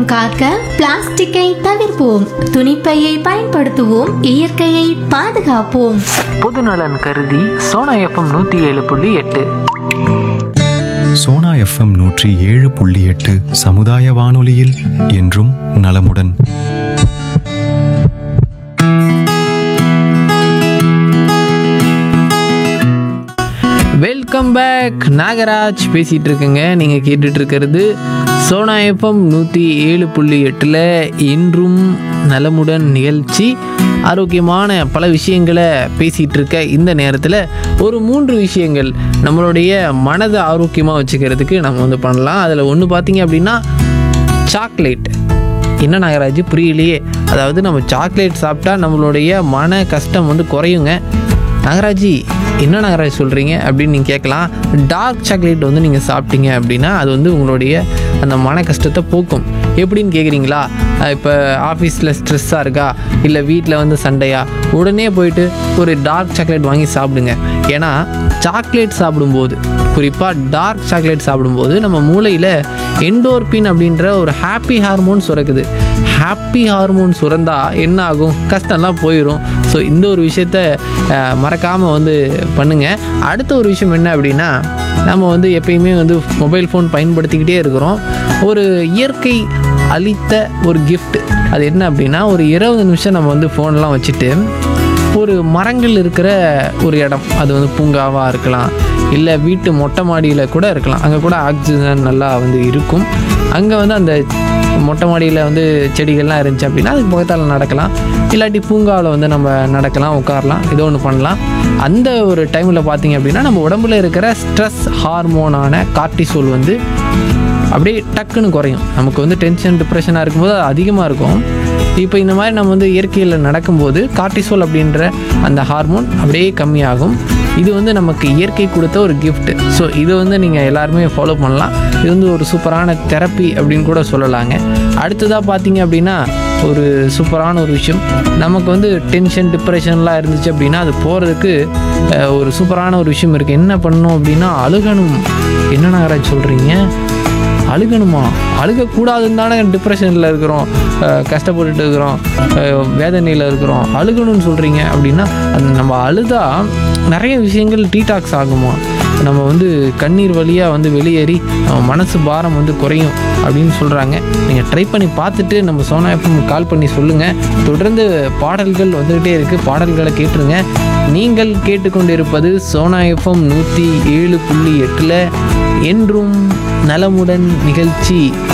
காக்க பிளாஸ்டிக்கை தவிர்ப்போம் துணிப்பையை பயன்படுத்துவோம் இயற்கையை பாதுகாப்போம் பொதுநலன் கருதி சோனா எஃப்எம் நூற்றி ஏழு புள்ளி எட்டு சோனா எஃப்எம் நூற்றி ஏழு புள்ளி எட்டு சமுதாய வானொலியில் என்றும் நலமுடன் வெல்கம் பேக் நாகராஜ் பேசிகிட்டு இருக்கேங்க நீங்கள் கேட்டுட்டு இருக்கிறது சோனா எஃப்எம் நூற்றி ஏழு புள்ளி எட்டில் இன்றும் நலமுடன் நிகழ்ச்சி ஆரோக்கியமான பல விஷயங்களை பேசிகிட்டு இருக்க இந்த நேரத்தில் ஒரு மூன்று விஷயங்கள் நம்மளுடைய மனதை ஆரோக்கியமாக வச்சுக்கிறதுக்கு நம்ம வந்து பண்ணலாம் அதில் ஒன்று பார்த்தீங்க அப்படின்னா சாக்லேட் என்ன நாகராஜ் புரியலையே அதாவது நம்ம சாக்லேட் சாப்பிட்டா நம்மளுடைய மன கஷ்டம் வந்து குறையுங்க நாகராஜி என்ன நாகராஜ் சொல்கிறீங்க அப்படின்னு நீங்கள் கேட்கலாம் டார்க் சாக்லேட் வந்து நீங்கள் சாப்பிட்டீங்க அப்படின்னா அது வந்து உங்களுடைய அந்த மன கஷ்டத்தை போக்கும் எப்படின்னு கேட்குறீங்களா இப்போ ஆஃபீஸில் ஸ்ட்ரெஸ்ஸாக இருக்கா இல்லை வீட்டில் வந்து சண்டையா உடனே போயிட்டு ஒரு டார்க் சாக்லேட் வாங்கி சாப்பிடுங்க ஏன்னா சாக்லேட் சாப்பிடும்போது குறிப்பாக டார்க் சாக்லேட் சாப்பிடும்போது நம்ம மூளையில் எண்டோர்பின் அப்படின்ற ஒரு ஹாப்பி ஹார்மோன் சுரக்குது ஹாப்பி ஹார்மோன் சுரந்தா என்ன ஆகும் கஷ்டம்லாம் போயிடும் ஸோ இந்த ஒரு விஷயத்த மறக்காமல் வந்து பண்ணுங்கள் அடுத்த ஒரு விஷயம் என்ன அப்படின்னா நம்ம வந்து எப்பயுமே வந்து மொபைல் ஃபோன் பயன்படுத்திக்கிட்டே இருக்கிறோம் ஒரு இயற்கை அளித்த ஒரு gift அது என்ன அப்படின்னா ஒரு இருபது நிமிஷம் நம்ம வந்து ஃபோன்லாம் வச்சுட்டு ஒரு மரங்கள் இருக்கிற ஒரு இடம் அது வந்து பூங்காவாக இருக்கலாம் இல்லை வீட்டு மொட்டை மாடியில் கூட இருக்கலாம் அங்கே கூட ஆக்சிஜன் நல்லா வந்து இருக்கும் அங்கே வந்து அந்த மொட்டை மாடியில் வந்து செடிகள்லாம் இருந்துச்சு அப்படின்னா அதுக்கு பக்கத்தால் நடக்கலாம் இல்லாட்டி பூங்காவில் வந்து நம்ம நடக்கலாம் உட்காரலாம் ஏதோ ஒன்று பண்ணலாம் அந்த ஒரு டைமில் பார்த்தீங்க அப்படின்னா நம்ம உடம்புல இருக்கிற ஸ்ட்ரெஸ் ஹார்மோனான கார்டிசோல் வந்து அப்படியே டக்குன்னு குறையும் நமக்கு வந்து டென்ஷன் டிப்ரெஷனாக இருக்கும்போது அது அதிகமாக இருக்கும் இப்போ இந்த மாதிரி நம்ம வந்து இயற்கையில் நடக்கும்போது கார்டிசோல் அப்படின்ற அந்த ஹார்மோன் அப்படியே கம்மியாகும் இது வந்து நமக்கு இயற்கை கொடுத்த ஒரு gift ஸோ இது வந்து நீங்கள் எல்லாருமே ஃபாலோ பண்ணலாம் இது வந்து ஒரு சூப்பரான தெரப்பி அப்படின்னு கூட சொல்லலாங்க அடுத்ததாக பார்த்தீங்க அப்படின்னா ஒரு சூப்பரான ஒரு விஷயம் நமக்கு வந்து டென்ஷன் டிப்ரெஷன்லாம் இருந்துச்சு அப்படின்னா அது போகிறதுக்கு அஹ், ஒரு சூப்பரான ஒரு விஷயம் இருக்குது என்ன பண்ணணும் அப்படின்னா அழுகணும் என்ன நாகராஜ் சொல்கிறீங்க அழுகணுமா அழுகக்கூடாதுன்னு தானே டிப்ரெஷனில் இருக்கிறோம் அஹ் கஷ்டப்பட்டுட்டு இருக்கிறோம் வேதனையில் இருக்கிறோம் அழுகணும்னு சொல்கிறீங்க அப்படின்னா அது நம்ம அழுதா நிறைய விஷயங்கள் டீடாக்ஸ் ஆகுமா நம்ம வந்து கண்ணீர் வழியாக வந்து வெளியேறி நம்ம மனசு பாரம் வந்து குறையும் அப்படின்னு சொல்கிறாங்க நீங்கள் ட்ரை பண்ணி பார்த்துட்டு நம்ம சோனா எஃப்எம் கால் பண்ணி சொல்லுங்கள் தொடர்ந்து பாடல்கள் வந்துக்கிட்டே இருக்குது பாடல்களை கேட்டுருங்க நீங்கள் கேட்டுக்கொண்டிருப்பது சோனா எஃப்எம் நூற்றி ஏழு புள்ளி எட்டில் என்றும் நலமுடன் நிகழ்ச்சி